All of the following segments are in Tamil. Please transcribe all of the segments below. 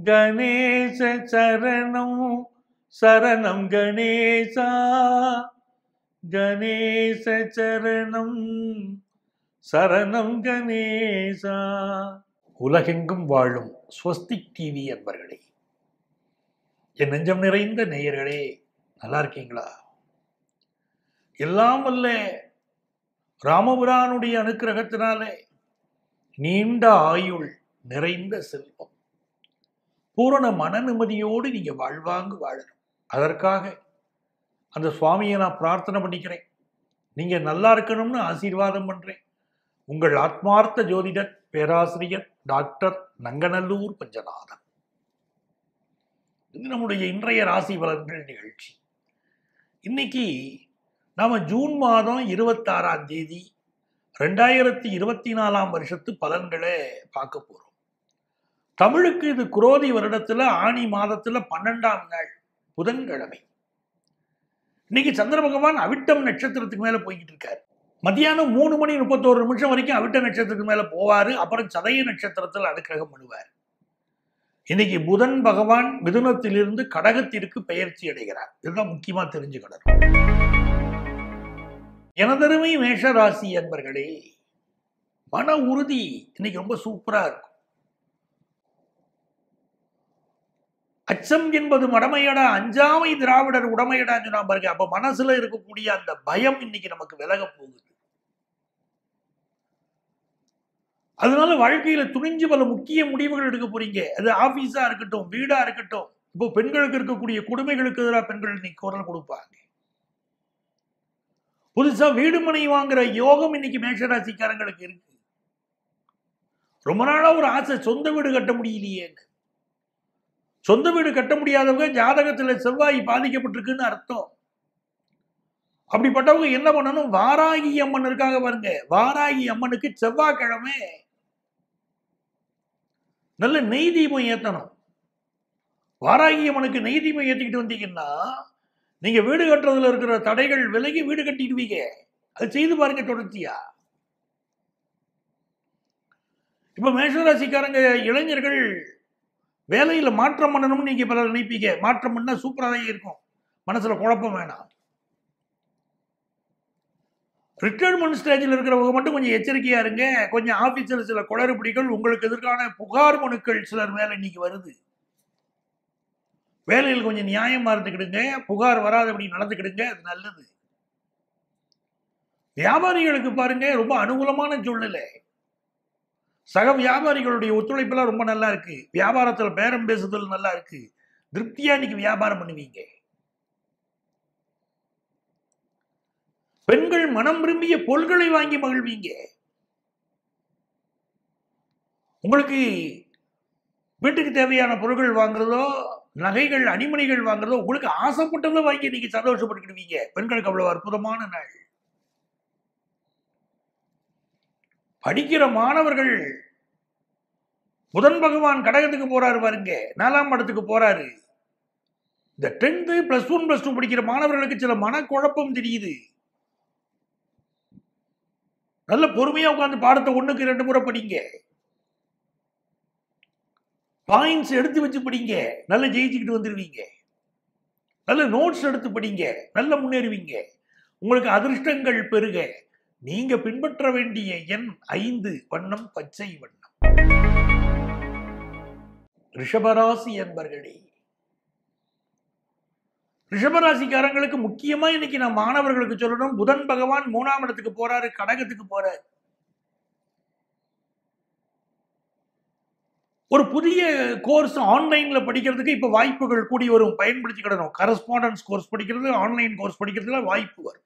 கணேச சரணம் சரணம் கணேசா கணேச சரணம் சரணம் கணேசா உலகெங்கும் வாழும் ஸ்வஸ்திக் டிவி அன்பர்களே என் நெஞ்சம் நிறைந்த நேயர்களே நல்லா இருக்கீங்களா எல்லாம் வல்ல ராமபுரானுடைய அனுக்கிரகத்தினாலே நீண்ட ஆயுள் நிறைந்த செல்வம் பூரண மன நிம்மதியோடு நீங்க வாழ்வாங்கு வாழணும் அதற்காக அந்த சுவாமியை நான் பிரார்த்தனை பண்ணிக்கிறேன் நீங்க நல்லா இருக்கணும்னு ஆசீர்வாதம் பண்றேன் உங்கள் ஆத்மார்த்த ஜோதிடர் பேராசிரியர் டாக்டர் நங்கநல்லூர் பஞ்சநாதன் இது நம்முடைய இன்றைய ராசி பலன்கள் நிகழ்ச்சி இன்னைக்கு நாம ஜூன் மாதம் இருபத்தாறாம் தேதி ரெண்டாயிரத்தி இருபத்தி நாலாம் வருஷத்து பலன்களை பார்க்க போறோம் தமிழுக்கு இது குரோதி வருடத்துல ஆணி மாதத்துல பன்னெண்டாம் நாள் புதன்கிழமை இன்னைக்கு சந்திர பகவான் அவிட்டம் நட்சத்திரத்துக்கு மேல போய்கிட்டு இருக்காரு மத்தியானம் மூணு மணி முப்பத்தோரு நிமிஷம் வரைக்கும் அவிட்ட நட்சத்திரத்துக்கு மேல போவாரு அப்புறம் சதய நட்சத்திரத்தில் அனுக்கிரகம் பண்ணுவார் இன்னைக்கு புதன் பகவான் மிதுனத்திலிருந்து கடகத்திற்கு பெயர்ச்சி அடைகிறார் இதுதான் முக்கியமா தெரிஞ்சுக்கணும் எனதருமை மேஷ ராசி அன்பர்களே மன உறுதி இன்னைக்கு ரொம்ப சூப்பரா இருக்கும் அச்சம் என்பது மடமையடா அஞ்சாமை திராவிடர் உடமையடா சொன்னா பாருங்க அப்ப மனசுல இருக்கக்கூடிய அந்த பயம் இன்னைக்கு நமக்கு விலக போகுது அதனால வாழ்க்கையில துணிஞ்சு பல முக்கிய முடிவுகள் எடுக்க போறீங்க அது ஆபீஸா இருக்கட்டும் வீடா இருக்கட்டும் இப்போ பெண்களுக்கு இருக்கக்கூடிய கொடுமைகளுக்கு எதிராக பெண்கள் இன்னைக்கு குரல் கொடுப்பாங்க புதுசா வீடு மனை வாங்குற யோகம் இன்னைக்கு மேஷராசிக்காரங்களுக்கு இருக்கு ரொம்ப நாளா ஒரு ஆசை சொந்த வீடு கட்ட முடியலையேன்னு சொந்த வீடு கட்ட முடியாதவங்க ஜாதகத்துல செவ்வாய் பாதிக்கப்பட்டிருக்குன்னு அர்த்தம் அப்படிப்பட்டவங்க என்ன பண்ணணும் வாராகி அம்மன் இருக்காங்க பாருங்க வாராகி அம்மனுக்கு செவ்வாய்க்கிழமை நல்ல நெய் தீபம் ஏத்தணும் வாராகி அம்மனுக்கு நெய் தீபம் ஏத்திக்கிட்டு வந்தீங்கன்னா நீங்க வீடு கட்டுறதுல இருக்கிற தடைகள் விலகி வீடு கட்டிடுவீங்க அது செய்து பாருங்க தொடர்ச்சியா இப்ப மேஷராசிக்காரங்க இளைஞர்கள் வேலையில மாற்றம் பண்ணணும்னு நீங்க பலர் நினைப்பீங்க மாற்றம் பண்ணா சூப்பராக இருக்கும் மனசுல குழப்பம் வேணாம் ரிட்டையர்மெண்ட் ஸ்டேஜில் இருக்கிறவங்க மட்டும் கொஞ்சம் எச்சரிக்கையா இருங்க கொஞ்சம் ஆபீஸில் சில குளறுபடிகள் உங்களுக்கு எதிர்க்கான புகார் மனுக்கள் சிலர் மேல இன்னைக்கு வருது வேலையில் கொஞ்சம் நியாயமா இருந்துக்கிடுங்க புகார் வராதபடி நடந்துக்கிடுங்க அது நல்லது வியாபாரிகளுக்கு பாருங்க ரொம்ப அனுகூலமான சூழ்நிலை சக வியாபாரிகளுடைய ஒத்துழைப்பெல்லாம் ரொம்ப நல்லா இருக்கு வியாபாரத்துல பேரம் பேசுதல் நல்லா இருக்கு திருப்தியா இன்னைக்கு வியாபாரம் பண்ணுவீங்க பெண்கள் மனம் விரும்பிய பொருள்களை வாங்கி மகிழ்வீங்க உங்களுக்கு வீட்டுக்கு தேவையான பொருட்கள் வாங்குறதோ நகைகள் அணிமணிகள் வாங்குறதோ உங்களுக்கு ஆசைப்பட்டதை வாங்கி நீங்க சந்தோஷப்பட்டுக்கிடுவீங்க பெண்களுக்கு அவ்வளவு அற்புதமான நாள் படிக்கிற மாணவர்கள் புதன் பகவான் கடகத்துக்கு போறாரு பாருங்க நாலாம் இடத்துக்கு போறாரு இந்த tenth plus one plus two படிக்கிற மாணவர்களுக்கு சில மனக்குழப்பம் தெரியுது நல்ல பொறுமையா உட்காந்து பாடத்தை ஒண்ணுக்கு ரெண்டு முறை படிங்க பாயிண்ட்ஸ் எடுத்து வச்சு படிங்க நல்லா ஜெயிச்சுக்கிட்டு வந்துருவீங்க நல்ல நோட்ஸ் எடுத்து படிங்க நல்ல முன்னேறுவீங்க உங்களுக்கு அதிர்ஷ்டங்கள் பெருக நீங்க பின்பற்ற வேண்டிய எண் ஐந்து வண்ணம் பச்சை வண்ணம் ரிஷபராசி என்பர்களே ரிஷபராசிக்காரங்களுக்கு முக்கியமா இன்னைக்கு நான் மாணவர்களுக்கு சொல்லணும் புதன் பகவான் மூணாம் இடத்துக்கு போறாரு கடகத்துக்கு போறாரு ஒரு புதிய கோர்ஸ் ஆன்லைன்ல படிக்கிறதுக்கு இப்ப வாய்ப்புகள் கூடி வரும் பயன்படுத்திக்கிடணும் கரஸ்பாண்டன்ஸ் கோர்ஸ் படிக்கிறது ஆன்லைன் கோர்ஸ் படிக்கிறதுல வாய்ப்பு வரும்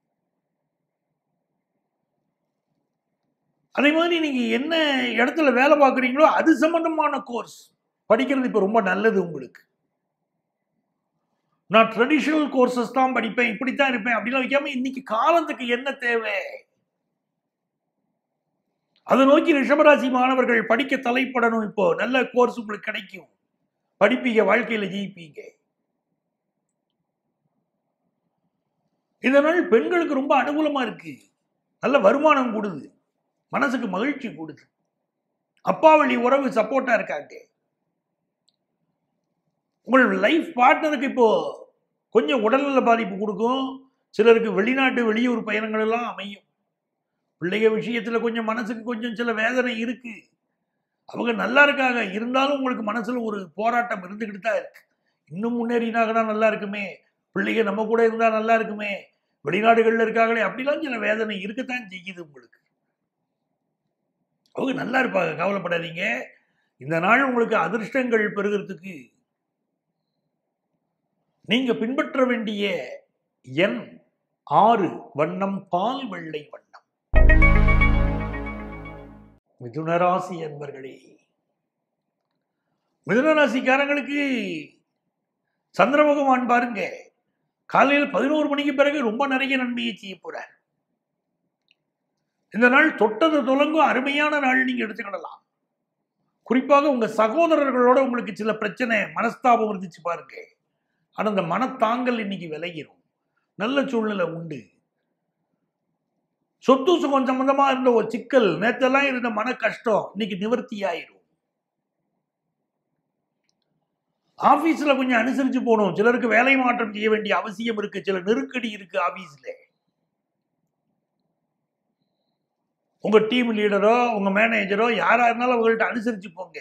அதே மாதிரி நீங்க என்ன இடத்துல வேலை பார்க்குறீங்களோ அது சம்பந்தமான கோர்ஸ் படிக்கிறது இப்ப ரொம்ப நல்லது உங்களுக்கு நான் ட்ரெடிஷனல் கோர்சஸ் தான் படிப்பேன் இப்படித்தான் இருப்பேன் அப்படிலாம் வைக்காம இன்னைக்கு காலத்துக்கு என்ன தேவை அதை நோக்கி ரிஷபராசி மாணவர்கள் படிக்க தலைப்படணும் இப்போ நல்ல கோர்ஸ் உங்களுக்கு கிடைக்கும் படிப்பீங்க வாழ்க்கையில ஜெயிப்பீங்க இதனால் பெண்களுக்கு ரொம்ப அனுகூலமா இருக்கு நல்ல வருமானம் கூடுது மனசுக்கு மகிழ்ச்சி கூடுது அப்பா வழி உறவு சப்போர்ட்டா இருக்காங்க உங்கள் லைஃப் பார்ட்னருக்கு இப்போ கொஞ்சம் உடல்நல பாதிப்பு கொடுக்கும் சிலருக்கு வெளிநாட்டு வெளியூர் பயணங்கள் எல்லாம் அமையும் பிள்ளைக விஷயத்துல கொஞ்சம் மனசுக்கு கொஞ்சம் சில வேதனை இருக்கு அவங்க நல்லா இருக்காங்க இருந்தாலும் உங்களுக்கு மனசுல ஒரு போராட்டம் இருந்துகிட்டு தான் இருக்கு இன்னும் முன்னேறினாங்கன்னா நல்லா இருக்குமே பிள்ளைங்க நம்ம கூட இருந்தா நல்லா இருக்குமே வெளிநாடுகள்ல இருக்காங்களே அப்படிலாம் சில வேதனை இருக்கத்தான் செய்யுது உங்களுக்கு அவங்க நல்லா இருப்பாங்க கவலைப்படாதீங்க இந்த நாள் உங்களுக்கு அதிர்ஷ்டங்கள் பெறுகிறதுக்கு நீங்க பின்பற்ற வேண்டிய எண் ஆறு வண்ணம் பால் வெள்ளை வண்ணம் மிதுனராசி என்பர்களே மிதுனராசிக்காரங்களுக்கு சந்திர பகவான் பாருங்க காலையில் பதினோரு மணிக்கு பிறகு ரொம்ப நிறைய நன்மையை செய்ய போறார் இந்த நாள் தொட்டது தொடங்கும் அருமையான நாள் நீங்க எடுத்துக்கிடலாம் குறிப்பாக உங்க சகோதரர்களோட உங்களுக்கு சில பிரச்சனை மனஸ்தாபம் இருந்துச்சு பாருங்க ஆனா அந்த மனத்தாங்கல் இன்னைக்கு விலகிரும் நல்ல சூழ்நிலை உண்டு சொத்து சுகம் சம்பந்தமா இருந்த ஒரு சிக்கல் நேத்தெல்லாம் இருந்த மன கஷ்டம் இன்னைக்கு நிவர்த்தி ஆயிரும் ஆபீஸ்ல கொஞ்சம் அனுசரிச்சு போகணும் சிலருக்கு வேலை மாற்றம் செய்ய வேண்டிய அவசியம் இருக்கு சில நெருக்கடி இருக்கு ஆபீஸ்ல உங்க டீம் லீடரோ உங்க மேனேஜரோ யாரா இருந்தாலும் அவங்கள்ட்ட அனுசரிச்சு போங்க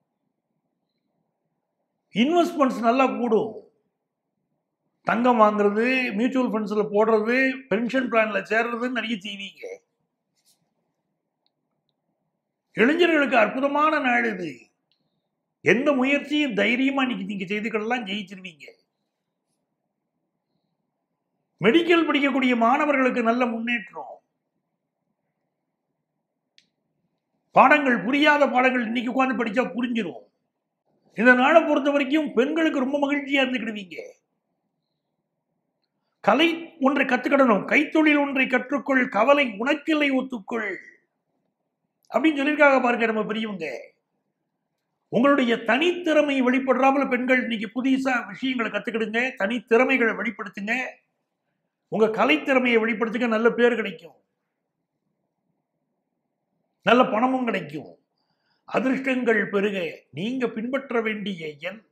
இன்வெஸ்ட்மெண்ட்ஸ் நல்லா கூடும் தங்கம் வாங்குறது மியூச்சுவல் ஃபண்ட்ஸ்ல போடுறது பென்ஷன் பிளான்ல சேர்றது நிறைய செய்வீங்க இளைஞர்களுக்கு அற்புதமான நாள் இது எந்த முயற்சியும் தைரியமா இன்னைக்கு நீங்க செய்துக்கலாம் ஜெயிச்சிருவீங்க மெடிக்கல் படிக்கக்கூடிய மாணவர்களுக்கு நல்ல முன்னேற்றம் பாடங்கள் புரியாத பாடங்கள் இன்னைக்கு உட்காந்து படிச்சா புரிஞ்சிரும் இந்த நாளை பொறுத்த வரைக்கும் பெண்களுக்கு ரொம்ப மகிழ்ச்சியா இருந்துக்கிடுவீங்க கலை ஒன்றை கத்துக்கிடணும் கைத்தொழில் ஒன்றை கற்றுக்கொள் கவலை உனக்கில்லை ஒத்துக்கொள் அப்படின்னு சொல்லியிருக்காங்க பாருங்க நம்ம பெரியவங்க உங்களுடைய தனித்திறமை வெளிப்படுறாமல் பெண்கள் இன்னைக்கு புதுசா விஷயங்களை கத்துக்கிடுங்க தனித்திறமைகளை வெளிப்படுத்துங்க உங்க கலைத்திறமையை வெளிப்படுத்துங்க நல்ல பேர் கிடைக்கும் நல்ல பணமும் கிடைக்கும் அதிர்ஷ்டங்கள் பெருக நீங்க பின்பற்ற வேண்டிய எண்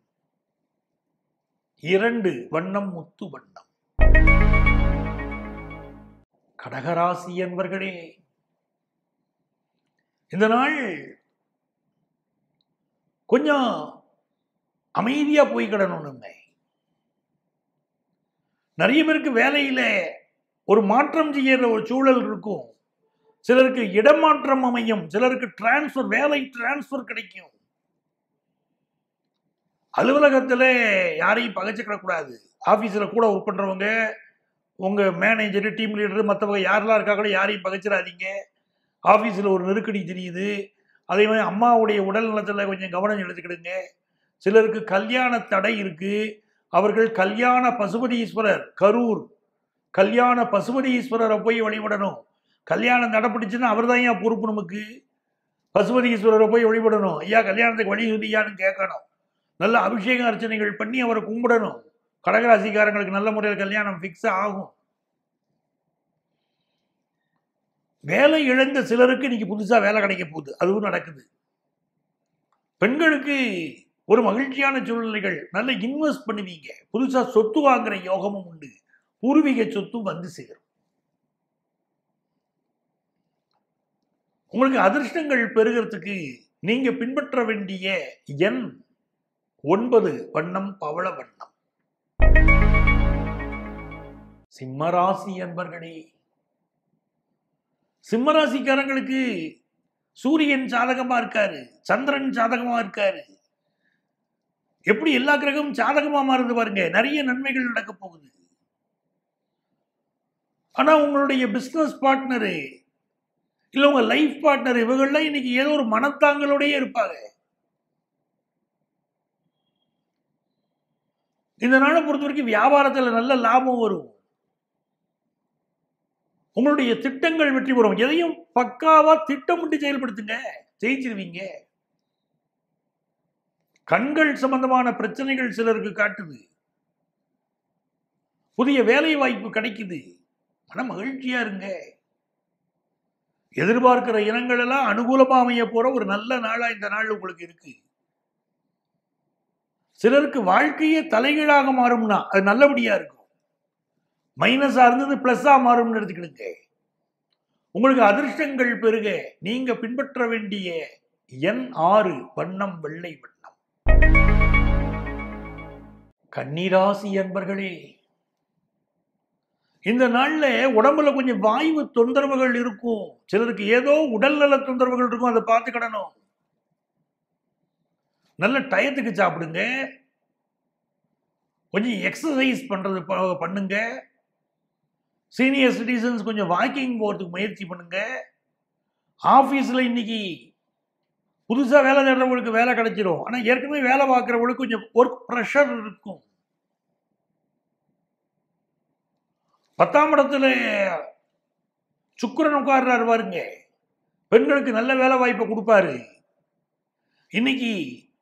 இரண்டு வண்ணம் முத்து வண்ணம் கடகராசி என்பர்களே இந்த நாள் கொஞ்சம் அமைதியா போய் கிடணும் நம்ம நிறைய பேருக்கு வேலையில ஒரு மாற்றம் செய்யற ஒரு சூழல் இருக்கும் சிலருக்கு இடமாற்றம் அமையும் சிலருக்கு டிரான்ஸ்ஃபர் வேலை டிரான்ஸ்ஃபர் கிடைக்கும் அலுவலகத்துல யாரையும் பகைச்சுக்கிடக்கூடாது ஆபீஸ்ல கூட ஒர்க் பண்றவங்க உங்க மேனேஜர் டீம் லீடர் மற்றவங்க யாரெல்லாம் இருக்காங்களோ யாரையும் பகைச்சிடாதீங்க ஆஃபீஸில் ஒரு நெருக்கடி தெரியுது அதே மாதிரி அம்மாவுடைய உடல் நலத்தில் கொஞ்சம் கவனம் எடுத்துக்கிடுங்க சிலருக்கு கல்யாண தடை இருக்கு அவர்கள் கல்யாண பசுபதீஸ்வரர் கரூர் கல்யாண பசுபதீஸ்வரரை போய் வழிபடணும் கல்யாணம் தடைப்பிடிச்சுன்னா அவர் தான் ஏன் பொறுப்பு நமக்கு பசுபதீஸ்வரரை போய் வழிபடணும் ஐயா கல்யாணத்துக்கு வழி சொல்லியான்னு கேட்கணும் நல்ல அபிஷேக அர்ச்சனைகள் பண்ணி அவரை கும்பிடணும் கடகராசிக்காரங்களுக்கு நல்ல முறையில் கல்யாணம் ஃபிக்ஸ் ஆகும் வேலை இழந்த சிலருக்கு இன்னைக்கு புதுசா வேலை கிடைக்க போகுது அதுவும் நடக்குது பெண்களுக்கு ஒரு மகிழ்ச்சியான சூழ்நிலைகள் நல்ல இன்வெஸ்ட் பண்ணுவீங்க புதுசா சொத்து வாங்குற யோகமும் உண்டு பூர்வீக சொத்தும் வந்து சேரும் உங்களுக்கு அதிர்ஷ்டங்கள் பெறுகிறதுக்கு நீங்க பின்பற்ற வேண்டிய எண் ஒன்பது வண்ணம் பவள வண்ணம் சிம்மராசி என்பர்களே சிம்மராசிக்காரங்களுக்கு சூரியன் சாதகமா இருக்காரு சந்திரன் சாதகமா இருக்காரு எப்படி எல்லா கிரகமும் சாதகமா மாறுது பாருங்க நிறைய நன்மைகள் நடக்க போகுது ஆனா உங்களுடைய பிசினஸ் பார்ட்னரு இல்ல உங்க லைஃப் பார்ட்னர் இவங்கெல்லாம் இன்னைக்கு ஏதோ ஒரு மனத்தாங்களோடயே இருப்பாங்க இந்த நாளை பொறுத்த வரைக்கும் வியாபாரத்துல நல்ல லாபம் வரும் உங்களுடைய திட்டங்கள் வெற்றி பெறும் எதையும் பக்காவா திட்டமிட்டு செயல்படுத்துங்க ஜெயிச்சிருவீங்க கண்கள் சம்பந்தமான பிரச்சனைகள் சிலருக்கு காட்டுது புதிய வேலை வாய்ப்பு கிடைக்குது மன மகிழ்ச்சியா இருங்க எதிர்பார்க்கிற இனங்கள் எல்லாம் அனுகூலமா அமைய போற ஒரு நல்ல நாளா இந்த நாள் உங்களுக்கு இருக்கு சிலருக்கு வாழ்க்கையே தலைகீழாக மாறும்னா அது நல்லபடியா இருக்கும் மைனஸா இருந்தது பிளஸ்ஸா மாறும்னு எடுத்துக்கிடுங்க உங்களுக்கு அதிர்ஷ்டங்கள் பெருக நீங்க பின்பற்ற வேண்டிய எண் ஆறு வண்ணம் வெள்ளை வண்ணம் கன்னிராசி என்பர்களே இந்த நாள்ல உடம்புல கொஞ்சம் வாயு தொந்தரவுகள் இருக்கும் சிலருக்கு ஏதோ உடல்நல தொந்தரவுகள் இருக்கும் அதை பார்த்துக்கிடணும் நல்ல டயத்துக்கு சாப்பிடுங்க கொஞ்சம் எக்ஸசைஸ் பண்றது ப- பண்ணுங்க சீனியர் சிட்டிசன்ஸ் கொஞ்சம் வாக்கிங் போகிறதுக்கு முயற்சி பண்ணுங்க ஆஃபீஸில் இன்னைக்கு புதுசாக வேலை தேடுறவங்களுக்கு வேலை கிடைச்சிரும் ஆனால் ஏற்கனவே வேலை பார்க்குறவங்களுக்கு கொஞ்சம் ஒர்க் ப்ரெஷர் இருக்கும் பத்தாம் இடத்துல சுக்கிரன் உட்கார்றாரு பாருங்க பெண்களுக்கு நல்ல வேலை வாய்ப்பை கொடுப்பாரு இன்னைக்கு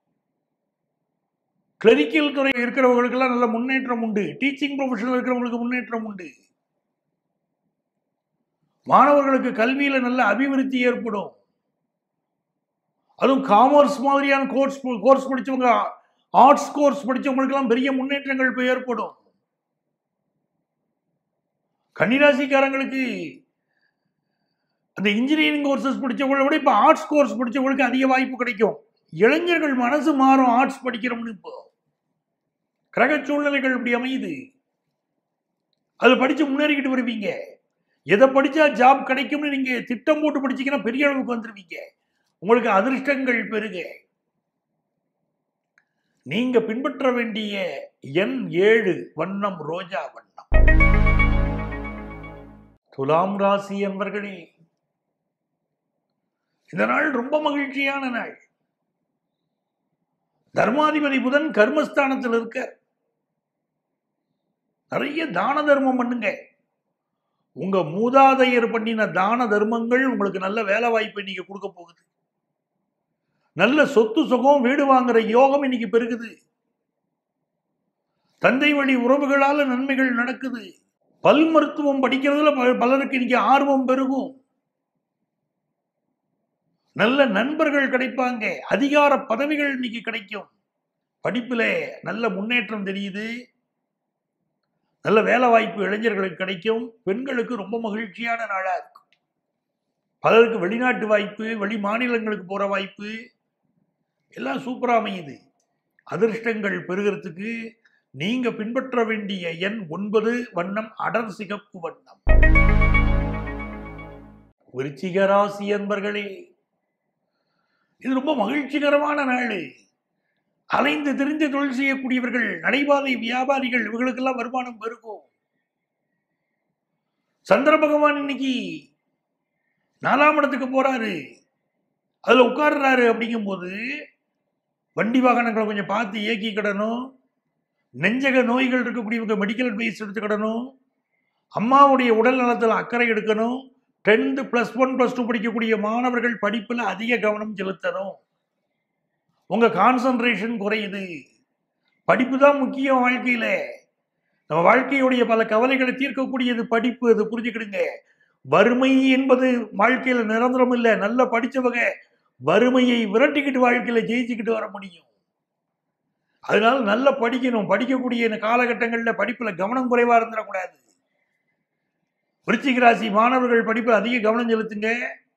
கிளரிக்கல் துறை இருக்கிறவங்களுக்கெல்லாம் நல்ல முன்னேற்றம் உண்டு டீச்சிங் ப்ரொஃபஷனில் இருக்கிறவங்களுக்கு முன்னேற்றம் உண்டு மாணவர்களுக்கு கல்வியில நல்ல அபிவிருத்தி ஏற்படும் அதுவும் காமர்ஸ் மாதிரியான கோர்ஸ் கோர்ஸ் படிச்சவங்க ஆர்ட்ஸ் கோர்ஸ் படிச்சவங்களுக்கெல்லாம் பெரிய முன்னேற்றங்கள் இப்ப ஏற்படும் கன்னிராசிக்காரங்களுக்கு அந்த இன்ஜினியரிங் கோர்சஸ் படிச்சவங்களை விட இப்போ ஆர்ட்ஸ் கோர்ஸ் படிச்சவங்களுக்கு அதிக வாய்ப்பு கிடைக்கும் இளைஞர்கள் மனசு மாறும் ஆர்ட்ஸ் படிக்கிறோம்னு இப்போ கிரக சூழ்நிலைகள் இப்படி அமையுது அது படிச்சு முன்னேறிக்கிட்டு வருவீங்க எதை படிச்சா ஜாப் கிடைக்கும்னு நீங்க திட்டம் போட்டு படிச்சீங்கன்னா பெரிய அளவுக்கு வந்துருவீங்க உங்களுக்கு அதிர்ஷ்டங்கள் பெருக நீங்க பின்பற்ற வேண்டிய எண் ஏழு வண்ணம் ரோஜா வண்ணம் துலாம் ராசி என்பர்களே இந்த நாள் ரொம்ப மகிழ்ச்சியான நாள் தர்மாதிபதி புதன் கர்மஸ்தானத்தில் இருக்க நிறைய தான தர்மம் பண்ணுங்க உங்க மூதாதையர் பண்ணின தான தர்மங்கள் உங்களுக்கு நல்ல வேலை வாய்ப்பை இன்னைக்கு கொடுக்க போகுது நல்ல சொத்து சுகம் வீடு வாங்குற யோகம் இன்னைக்கு பெருகுது தந்தை வழி உறவுகளால நன்மைகள் நடக்குது பல் மருத்துவம் படிக்கிறதுல பல- பலருக்கு இன்னைக்கு ஆர்வம் பெருகும் நல்ல நண்பர்கள் கிடைப்பாங்க அதிகார பதவிகள் இன்னைக்கு கிடைக்கும் படிப்புல நல்ல முன்னேற்றம் தெரியுது நல்ல வேலை வாய்ப்பு இளைஞர்களுக்கு கிடைக்கும் பெண்களுக்கு ரொம்ப மகிழ்ச்சியான நாளா இருக்கும் பலருக்கு வெளிநாட்டு வாய்ப்பு வெளி மாநிலங்களுக்கு போற வாய்ப்பு எல்லாம் சூப்பரா அமையுது அதிர்ஷ்டங்கள் பெறுகிறதுக்கு நீங்க பின்பற்ற வேண்டிய எண் ஒன்பது வண்ணம் அடர் சிகப்பு வண்ணம் விருச்சிக ராசி என்பர்களே இது ரொம்ப மகிழ்ச்சிகரமான நாள் அலைந்து திரிந்து தொழில் செய்யக்கூடியவர்கள் நடைபாதை வியாபாரிகள் இவர்களுக்கெல்லாம் வருமானம் பெருகும் சந்திர பகவான் இன்னைக்கு நாலாம் இடத்துக்கு போறாரு அதுல உட்கார்றாரு அப்படிங்கும்போது வண்டி வாகனங்களை கொஞ்சம் பார்த்து இயக்கிக்கிடணும் நெஞ்சக நோய்கள் இருக்கக்கூடியவங்க மெடிக்கல் அட்வைஸ் எடுத்துக்கிடணும் அம்மாவுடைய உடல் நலத்தில் அக்கறை எடுக்கணும் tenth plus one plus two படிக்கக்கூடிய மாணவர்கள் படிப்பில் அதிக கவனம் செலுத்தணும் உங்கள் கான்சன்ட்ரேஷன் குறையுது படிப்பு தான் முக்கியம் வாழ்க்கையில் நம்ம வாழ்க்கையுடைய பல கவலைகளை தீர்க்கக்கூடியது படிப்பு அது புரிஞ்சுக்கிடுங்க வறுமை என்பது வாழ்க்கையில் நிரந்தரம் இல்லை நல்லா படித்தவங்க வறுமையை விரட்டிக்கிட்டு வாழ்க்கையில் ஜெயிச்சுக்கிட்டு வர முடியும் அதனால நல்லா படிக்கணும் படிக்கக்கூடிய இந்த காலகட்டங்களில் படிப்பில் கவனம் குறைவாக இருந்துடக்கூடாது விருச்சிக ராசி மாணவர்கள் படிப்பில் அதிக கவனம் செலுத்துங்க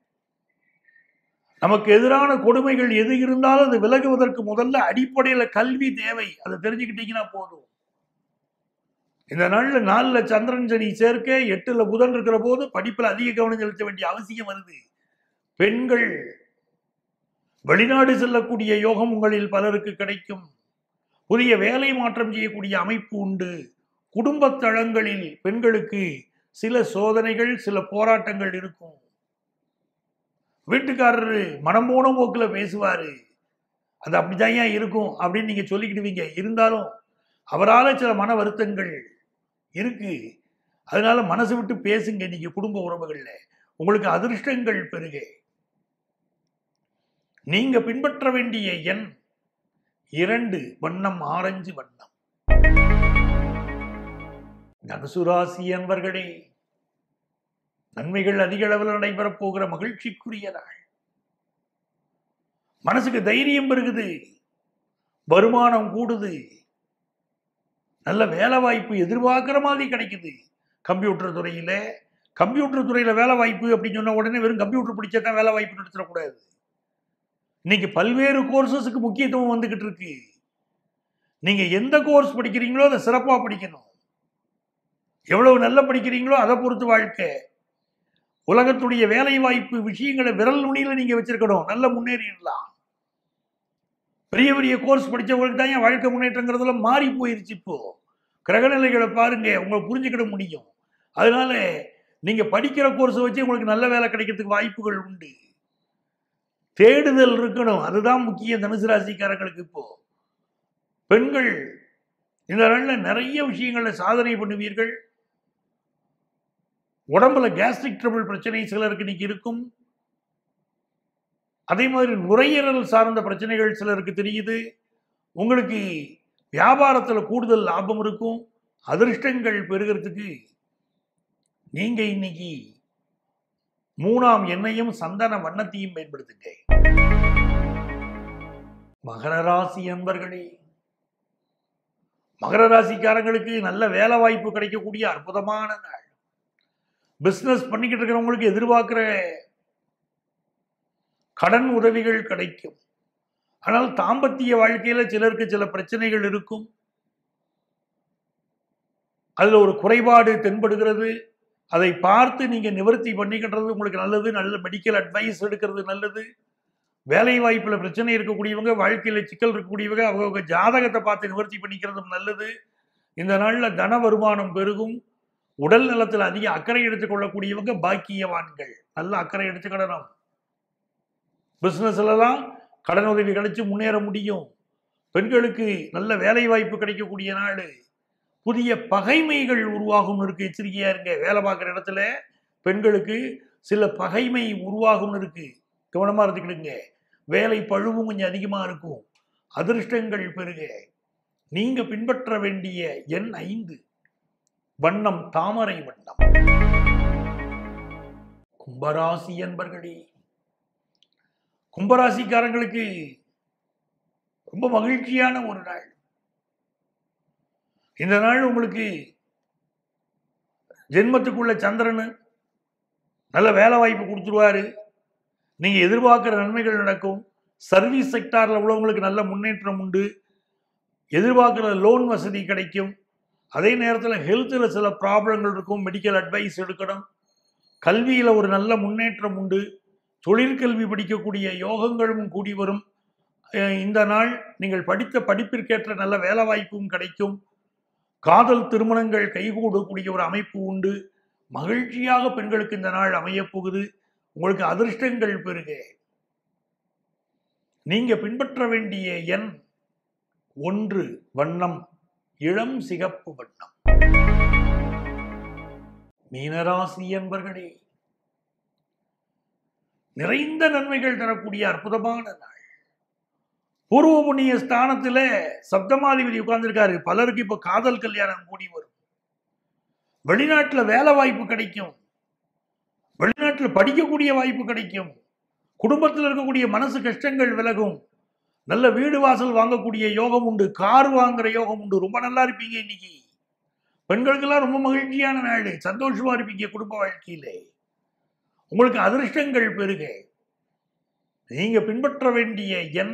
நமக்கு எதிரான கொடுமைகள் எது இருந்தாலும் அது விலகுவதற்கு முதல்ல அடிப்படையில் கல்வி தேவை அதை தெரிஞ்சுக்கிட்டீங்கன்னா போதும் இந்த நாளில் நாலில் சந்திரன் சனி சேர்க்க எட்டுல புதன் இருக்கிற போது படிப்பில் அதிக கவனம் செலுத்த வேண்டிய அவசியம் வருது பெண்கள் வெளிநாடு செல்லக்கூடிய யோகம் உங்களில் பலருக்கு கிடைக்கும் புதிய வேலை மாற்றம் செய்யக்கூடிய அமைப்பு உண்டு குடும்பத் தளங்களில் பெண்களுக்கு சில சோதனைகள் சில போராட்டங்கள் இருக்கும் வீட்டுக்காரரு மனம் போன போக்கில் பேசுவாரு அது அப்படிதான் ஏன் இருக்கும் அப்படின்னு நீங்க சொல்லிக்கிடுவீங்க இருந்தாலும் அவரால் சில மன வருத்தங்கள் இருக்கு அதனால மனசு விட்டு பேசுங்க நீங்க குடும்ப உறவுகள்ல உங்களுக்கு அதிர்ஷ்டங்கள் பெருக நீங்க பின்பற்ற வேண்டிய எண் இரண்டு வண்ணம் ஆரஞ்சு வண்ணம் தனுசு ராசி அன்பர்களே நன்மைகள் அதிக அளவில் நடைபெறப் போகிற மகிழ்ச்சிக்குரிய நாள் மனசுக்கு தைரியம் பெருகுது வருமானம் கூடுது நல்ல வேலை வாய்ப்பு எதிர்பார்க்குற மாதிரி கிடைக்குது கம்ப்யூட்டர் துறையில கம்ப்யூட்டர் துறையில வேலை வாய்ப்பு அப்படின்னு சொன்ன உடனே வெறும் கம்ப்யூட்டர் படிச்சா தான் வேலை வாய்ப்பு நடத்திடக்கூடாது இன்னைக்கு பல்வேறு கோர்சஸுக்கு முக்கியத்துவம் வந்துகிட்டு இருக்கு நீங்க எந்த கோர்ஸ் படிக்கிறீங்களோ அதை சிறப்பா படிக்கணும் எவ்வளவு நல்லா படிக்கிறீங்களோ அதை பொறுத்து வாழ்க்கை உலகத்துடைய வேலை வாய்ப்பு விஷயங்களை விரல் நுனியில நீங்க வச்சிருக்கணும் நல்ல முன்னேறிடலாம் பெரிய பெரிய கோர்ஸ் படிச்சவங்களுக்கு தான் என் வாழ்க்கை முன்னேற்றங்கிறதுல மாறி போயிருச்சு இப்போ கிரகநிலைகளை பாருங்க உங்களை புரிஞ்சுக்கிட முடியும் அதனால நீங்க படிக்கிற கோர்ஸை வச்சு உங்களுக்கு நல்ல வேலை கிடைக்கிறதுக்கு வாய்ப்புகள் உண்டு தேடுதல் இருக்கணும் அதுதான் முக்கியம் தனுசு ராசிக்காரங்களுக்கு இப்போ பெண்கள் இந்த நாள்ல நிறைய விஷயங்கள்ல சாதனை பண்ணுவீர்கள் உடம்புல கேஸ்ட்ரிக் ட்ரபிள் பிரச்சனை சிலருக்கு இன்னைக்கு இருக்கும் அதே மாதிரி நுரையீரல் சார்ந்த பிரச்சனைகள் சிலருக்கு தெரியுது உங்களுக்கு வியாபாரத்துல கூடுதல் லாபம் இருக்கும் அதிர்ஷ்டங்கள் பெறுகிறதுக்கு நீங்க இன்னைக்கு மூணாம் எண்ணையும் சந்தன வண்ணத்தையும் பயன்படுத்துங்க மகர ராசி அன்பர்களே மகர ராசிக்காரங்களுக்கு நல்ல வேலை வாய்ப்பு கிடைக்கக்கூடிய அற்புதமான நாள் பிசினஸ் பண்ணிக்கிட்டு இருக்கிறவங்களுக்கு எதிர்பார்க்கிற கடன் உதவிகள் கிடைக்கும் ஆனால் தாம்பத்திய வாழ்க்கையில சிலருக்கு சில பிரச்சனைகள் இருக்கும் அதுல ஒரு குறைபாடு தென்படுகிறது அதை பார்த்து நீங்க நிவர்த்தி பண்ணிக்கின்றது உங்களுக்கு நல்லது நல்ல மெடிக்கல் அட்வைஸ் எடுக்கிறது நல்லது வேலை வாய்ப்புல பிரச்சனை இருக்கக்கூடியவங்க வாழ்க்கையில சிக்கல் இருக்கக்கூடியவங்க அவங்க ஜாதகத்தை பார்த்து நிவர்த்தி பண்ணிக்கிறதும் நல்லது இந்த நாள்ல தன வருமானம் பெருகும் உடல் நலத்தில் அதிக அக்கறை எடுத்துக்கொள்ளக்கூடியவங்க பாக்கியவான்கள் நல்ல அக்கறை எடுத்துக்கிடணும் பிசினஸ்லலாம் கடன் உதவி கிடைச்சு முன்னேற முடியும் பெண்களுக்கு நல்ல வேலை வாய்ப்பு கிடைக்கக்கூடிய நாள் புதிய பகைமைகள் உருவாகும் இருக்கு எச்சரிக்கையா இருங்க வேலை பார்க்குற இடத்துல பெண்களுக்கு சில பகைமை உருவாகும் இருக்கு கவனமா இருந்துக்கிடுங்க வேலை பழுவும் கொஞ்சம் அதிகமா இருக்கும் அதிர்ஷ்டங்கள் பெருக நீங்க பின்பற்ற வேண்டிய எண் ஐந்து வண்ணம் தாமரை வண்ணம் கும்பராசி என்பர்களே கும்பராசிக்காரங்களுக்கு ரொம்ப மகிழ்ச்சியான ஒரு நாள் இந்த நாள் உங்களுக்கு ஜென்மத்துக்குள்ள சந்திரன் நல்ல வேலை வாய்ப்பு கொடுத்துருவாரு நீங்க எதிர்பார்க்கிற நன்மைகள் நடக்கும் சர்வீஸ் செக்டார்ல உள்ளவங்களுக்கு நல்ல முன்னேற்றம் உண்டு எதிர்பார்க்கிற லோன் வசதி கிடைக்கும் அதே நேரத்தில் ஹெல்த்தில் சில ப்ராப்ளங்கள் இருக்கும் மெடிக்கல் அட்வைஸ் எடுக்கணும் கல்வியில் ஒரு நல்ல முன்னேற்றம் உண்டு தொழிற்கல்வி படிக்கக்கூடிய யோகங்களும் கூடி வரும் அஹ் இந்த நாள் நீங்கள் படித்த படிப்பிற்கேற்ற நல்ல வேலை வாய்ப்பும் கிடைக்கும் காதல் திருமணங்கள் கைகூடக்கூடிய ஒரு அமைப்பு உண்டு மகிழ்ச்சியாக பெண்களுக்கு இந்த நாள் அமையப் போகுது உங்களுக்கு அதிர்ஷ்டங்கள் பெருக நீங்க பின்பற்ற வேண்டிய எண் ஒன்று வண்ணம் இளம் சிகப்பு வண்ணம் மீனராசி என்பர்களே நிறைந்த நன்மைகள் தரக்கூடிய அற்புதமான நாள் பூர்வ புண்ணிய ஸ்தானத்துல சப்தமாதிபதி உட்கார்ந்திருக்காரு பலருக்கு இப்ப காதல் கல்யாணம் கூடி வரும் வெளிநாட்டுல வேலை வாய்ப்பு கிடைக்கும் வெளிநாட்டுல படிக்கக்கூடிய வாய்ப்பு கிடைக்கும் குடும்பத்தில் இருக்கக்கூடிய மனசு கஷ்டங்கள் விலகும் நல்ல வீடு வாசல் வாங்கக்கூடிய யோகம் உண்டு கார் வாங்குற யோகம் உண்டு ரொம்ப நல்லா இருப்பீங்க இன்னைக்கு பெண்களுக்கெல்லாம் ரொம்ப மகிழ்ச்சியான நாள் சந்தோஷமா இருப்பீங்க குடும்ப வாழ்க்கையிலே உங்களுக்கு அதிர்ஷ்டங்கள் பெருக நீங்க பின்பற்ற வேண்டிய எண்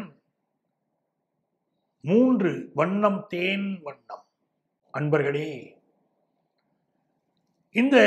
மூன்று வண்ணம் தேன் வண்ணம் அன்பர்களே இந்த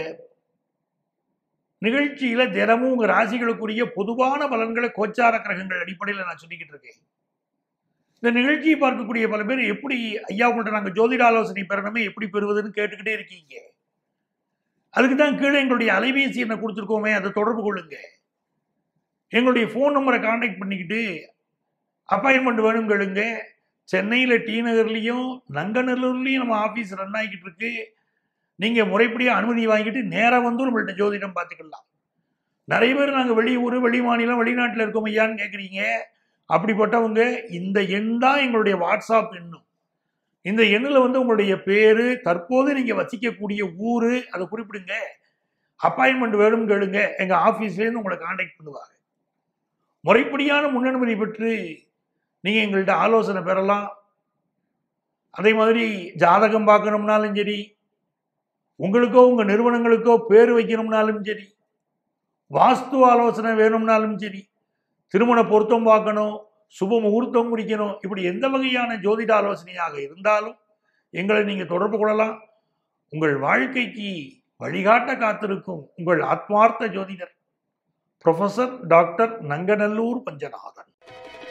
நிகழ்ச்சியில தினமும் உங்க ராசிகளுக்குரிய பொதுவான பலன்களை கோச்சார கிரகங்கள் அடிப்படையில் நான் சொல்லிக்கிட்டு இருக்கேன் இந்த நிகழ்ச்சியை பார்க்கக்கூடிய பல பேர் எப்படி ஐயா உங்கள்கிட்ட நாங்கள் ஜோதிட ஆலோசனை பெறணுமே எப்படி பெறுவதுன்னு கேட்டுக்கிட்டே இருக்கீங்க அதுக்கு தான் கீழே எங்களுடைய அலைபேசி என்ன கொடுத்துருக்கோமே அதை தொடர்பு கொள்ளுங்க எங்களுடைய ஃபோன் நம்பரை காண்டாக்ட் பண்ணிக்கிட்டு அப்பாயின்மெண்ட் வேணும் கேளுங்க சென்னையில் டி நகர்லேயும் நங்கநல்லூர்லேயும் நம்ம ஆஃபீஸ் ரன் ஆகிக்கிட்டு இருக்கு நீங்கள் முறைப்படியாக அனுமதி வாங்கிட்டு நேராக வந்து நம்மள்ட்ட ஜோதிடம் பார்த்துக்கலாம் நிறைய பேர் நாங்கள் வெளியூர் வெளி மாநிலம் வெளிநாட்டில் இருக்கோம் ஐயான்னு கேட்குறீங்க அப்படிப்பட்டவங்க இந்த எண் தான் எங்களுடைய வாட்ஸ்அப் எண்ணும் இந்த எண்ணில் வந்து உங்களுடைய பேர் தற்போது நீங்கள் வசிக்கக்கூடிய ஊர் அதை குறிப்பிடுங்க அப்பாயின்மெண்ட் வேணும் கேளுங்க எங்கள் ஆஃபீஸ்லேருந்து உங்களை காண்டாக்ட் பண்ணுவாங்க முறைப்படியான முன்னனுமதி பெற்று நீங்கள் எங்கள்கிட்ட ஆலோசனை பெறலாம் அதே மாதிரி ஜாதகம் பார்க்கணும்னாலும் சரி உங்களுக்கோ உங்கள் நிறுவனங்களுக்கோ பேர் வைக்கணும்னாலும் சரி வாஸ்து ஆலோசனை வேணும்னாலும் சரி திருமண பொருத்தம் பார்க்கணும் சுப முகூர்த்தம் முடிக்கணும் இப்படி எந்த வகையான ஜோதிட ஆலோசனையாக இருந்தாலும் எங்களை நீங்கள் தொடர்பு கொள்ளலாம் உங்கள் வாழ்க்கைக்கு வழிகாட்ட காத்திருக்கும் உங்கள் ஆத்மார்த்த ஜோதிடர் ப்ரொஃபசர் டாக்டர் நங்கநல்லூர் பஞ்சநாதன்